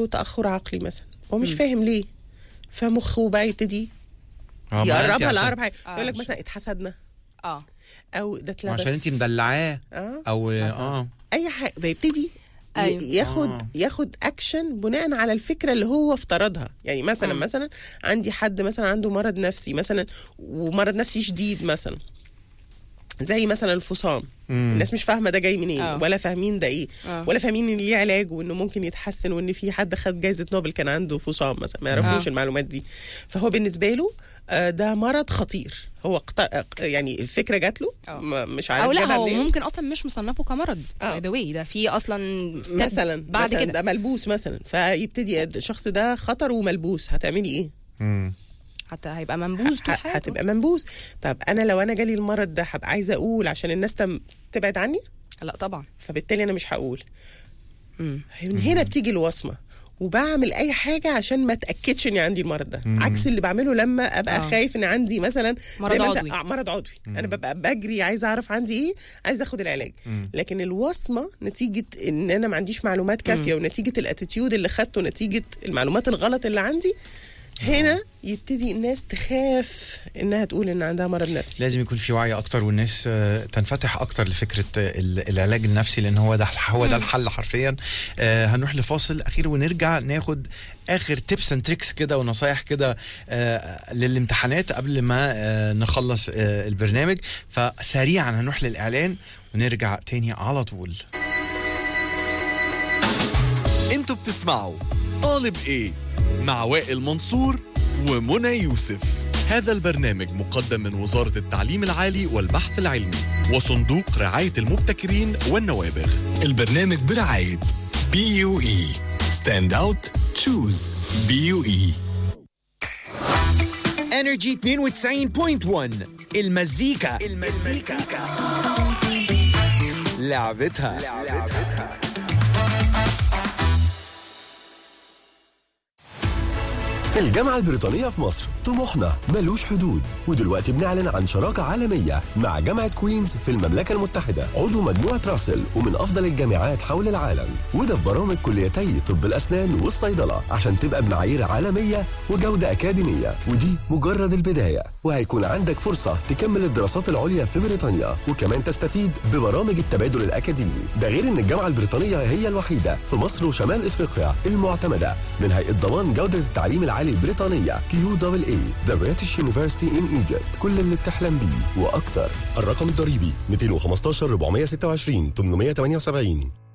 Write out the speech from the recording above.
تاخر عقلي مثلا هو مش فاهم ليه فمخه بقى يبتدي آه، ما أنت يقربها عشان- لاقرب حاجه آه، يقول لك مش- مثلا اتحسدنا اه او ده اتلبس عشان انت مدلعاه اه او اه اي حاجه بيبتدي ي- أيوة. ياخد آه. ياخد اكشن بناء على الفكره اللي هو افترضها يعني مثلا مم. مثلا عندي حد مثلا عنده مرض نفسي مثلا ومرض نفسي شديد مثلا زي مثلا الفصام مم. الناس مش فاهمه ده جاي منين آه. ولا فاهمين ده ايه آه. ولا فاهمين ان ليه علاج وانه ممكن يتحسن وان في حد خد جائزه نوبل كان عنده فصام مثلا ما يعرفوش آه. المعلومات دي فهو بالنسبه له آه، ده مرض خطير هو اقت... يعني الفكره جات له آه. ما- مش عارف او لا جابها هو منين. ممكن اصلا مش مصنفه كمرض آه. باي ذا واي ده في اصلا step مثلا بعد مثلا كده ده ملبوس مثلا فيبتدي الشخص ده خطر وملبوس هتعملي ايه؟ مم. حتى هيبقى منبوذ طول ه- حياته هتبقى منبوس طب انا لو انا جالي المرض ده هبقى عايزه اقول عشان الناس تم تبعد عني لا طبعا فبالتالي انا مش هقول مم. من هنا بتيجي الوصمه وبعمل اي حاجه عشان ما اتاكدش اني عندي المرض ده عكس اللي بعمله لما ابقى آه. خايف ان عندي مثلا مرض زي ما أنت- عضوي. آه، مرض عضوي انا ببقى بجري عايزه اعرف عندي ايه عايزه اخد العلاج لكن الوصمه نتيجه ان انا ما عنديش معلومات كافيه ونتيجه الاتيتيود اللي خدته نتيجه المعلومات الغلط اللي عندي هنا يبتدي الناس تخاف انها تقول ان عندها مرض نفسي لازم يكون في وعي اكتر والناس آه، تنفتح اكتر لفكره آه، ال- العلاج النفسي لان هو ده هو ده الحل حرفيا آه، هنروح لفاصل اخير ونرجع ناخد اخر تيبس اند تريكس كده ونصايح كده آه، للامتحانات قبل ما آه، نخلص آه، البرنامج فسريعا هنروح للاعلان ونرجع تاني على طول انتوا بتسمعوا طالب ايه مع وائل منصور ومنى يوسف هذا البرنامج مقدم من وزارة التعليم العالي والبحث العلمي وصندوق رعاية المبتكرين والنوابغ البرنامج برعاية بي يو اي ستاند اوت تشوز بي يو اي انرجي 92.1 المزيكا المزيكا لعبتها في الجامعة البريطانية في مصر طموحنا ملوش حدود ودلوقتي بنعلن عن شراكة عالمية مع جامعة كوينز في المملكة المتحدة عضو مجموعة راسل ومن أفضل الجامعات حول العالم وده في برامج كليتي طب الأسنان والصيدلة عشان تبقى بمعايير عالمية وجودة أكاديمية ودي مجرد البداية وهيكون عندك فرصة تكمل الدراسات العليا في بريطانيا وكمان تستفيد ببرامج التبادل الأكاديمي ده غير إن الجامعة البريطانية هي الوحيدة في مصر وشمال إفريقيا المعتمدة من هيئة ضمان جودة التعليم العالي البريطانية كيو دبل اي The British University in Egypt كل اللي بتحلم بيه وأكتر الرقم الضريبي 215 426 878